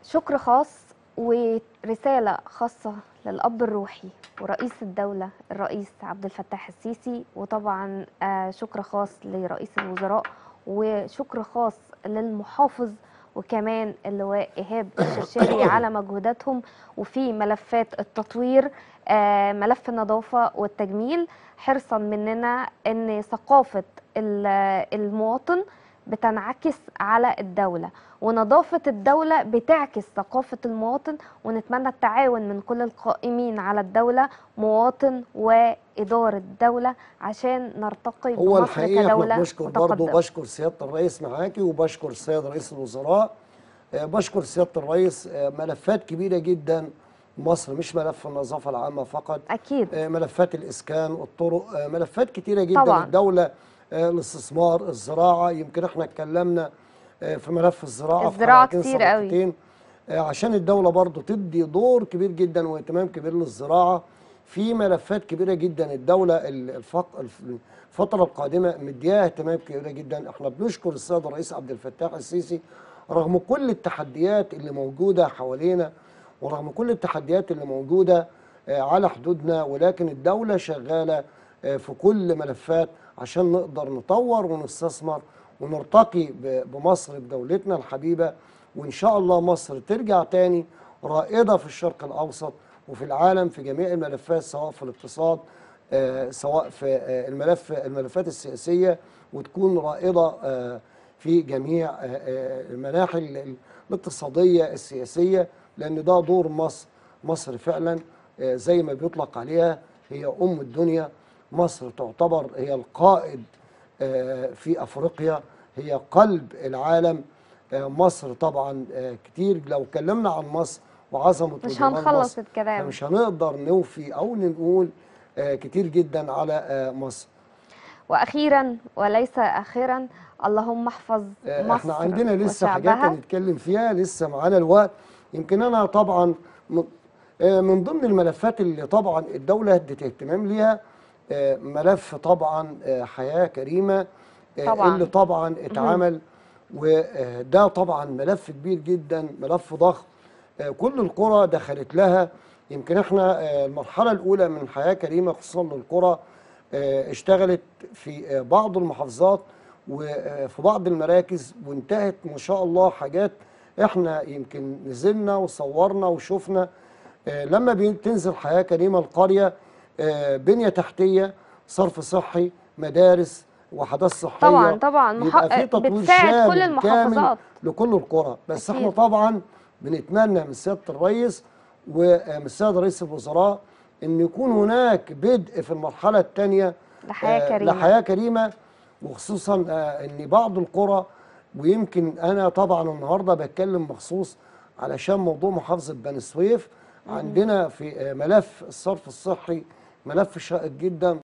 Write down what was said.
شكر خاص ورسالة خاصة للأب الروحي ورئيس الدولة الرئيس عبد الفتاح السيسي وطبعا آه، شكر خاص لرئيس الوزراء وشكر خاص للمحافظ وكمان اللواء إيهاب الشرشاري على مجهوداتهم وفي ملفات التطوير آه، ملف النظافة والتجميل حرصا مننا أن ثقافة ال- المواطن بتنعكس على الدولة ونظافة الدولة بتعكس ثقافة المواطن ونتمنى التعاون من كل القائمين على الدولة مواطن وإدارة دولة عشان نرتقي هو بمصر الحقيقه احنا كدولة بنشكر برضه متقدمة بشكر سياده الرئيس معاكي وبشكر السيد رئيس الوزراء آه، بشكر سياده الرئيس آه، ملفات كبيره جدا مصر مش ملف النظافه العامه فقط أكيد آه، ملفات الاسكان الطرق آه، ملفات كتيره جدا طبعاً. الدوله آه، الاستثمار الزراعه يمكن احنا اتكلمنا آه، في ملف الزراعه في الزراعة حلقتين كتير قوي. سبقتين. آه، عشان الدوله برضو تدي دور كبير جدا واهتمام كبير للزراعه في ملفات كبيره جدا الدوله ال- الفق- الف- الفتره القادمه مدياها اهتمام كبير جدا احنا بنشكر السيد الرئيس عبد الفتاح السيسي رغم كل التحديات اللي موجوده حوالينا ورغم كل التحديات اللي موجوده آه، على حدودنا ولكن الدوله شغاله آه، في كل ملفات عشان نقدر نطور ونستثمر ونرتقي ب- بمصر بدولتنا الحبيبه وان شاء الله مصر ترجع تاني رائده في الشرق الاوسط وفي العالم في جميع الملفات سواء في الاقتصاد آه، سواء في آه، الملف الملفات السياسيه وتكون رائده آه، في جميع آه، آه، المناحي ال- الاقتصاديه السياسيه لان ده دور مصر مصر فعلا آه، زي ما بيطلق عليها هي ام الدنيا مصر تعتبر هي القائد آه، في افريقيا هي قلب العالم آه، مصر طبعا آه، كتير لو اتكلمنا عن مصر وعظمه مش وجمال هنخلص مصر الكلام مش هنقدر نوفي او نقول آه، كتير جدا على آه، مصر وأخيرا وليس آخرا اللهم احفظ آه، مصر احنا عندنا لسه حاجات وشعبها. هنتكلم فيها لسه معانا الوقت يمكن انا طبعا م- آه، من ضمن الملفات اللي طبعا الدوله ادت اهتمام ليها آه، ملف طبعا آه، حياه كريمه آه، طبعاً. اللي طبعا اتعمل وده طبعا ملف كبير جدا ملف ضخم آه، كل القرى دخلت لها يمكن احنا آه، المرحله الاولى من حياه كريمه خصوصا للقرى آه، اشتغلت في آه، بعض المحافظات وفي بعض المراكز وانتهت ما شاء الله حاجات احنا يمكن نزلنا وصورنا وشفنا آه، لما بتنزل حياه كريمه القريه آه، بنيه تحتيه صرف صحي مدارس وحدات صحيه طبعا طبعا يبقى محقق في تطوير بتساعد شامل كل كامل المحافظات لكل القرى بس أكيد. احنا طبعا بنتمنى من سياده الرئيس ومن السيد رئيس الوزراء ان يكون هناك بدء في المرحله الثانيه لحياة كريمة. لحياه كريمه وخصوصا آه، ان بعض القرى ويمكن انا طبعا النهارده بتكلم مخصوص علشان موضوع محافظه بني سويف عندنا في آه، ملف الصرف الصحي ملف شائك جدا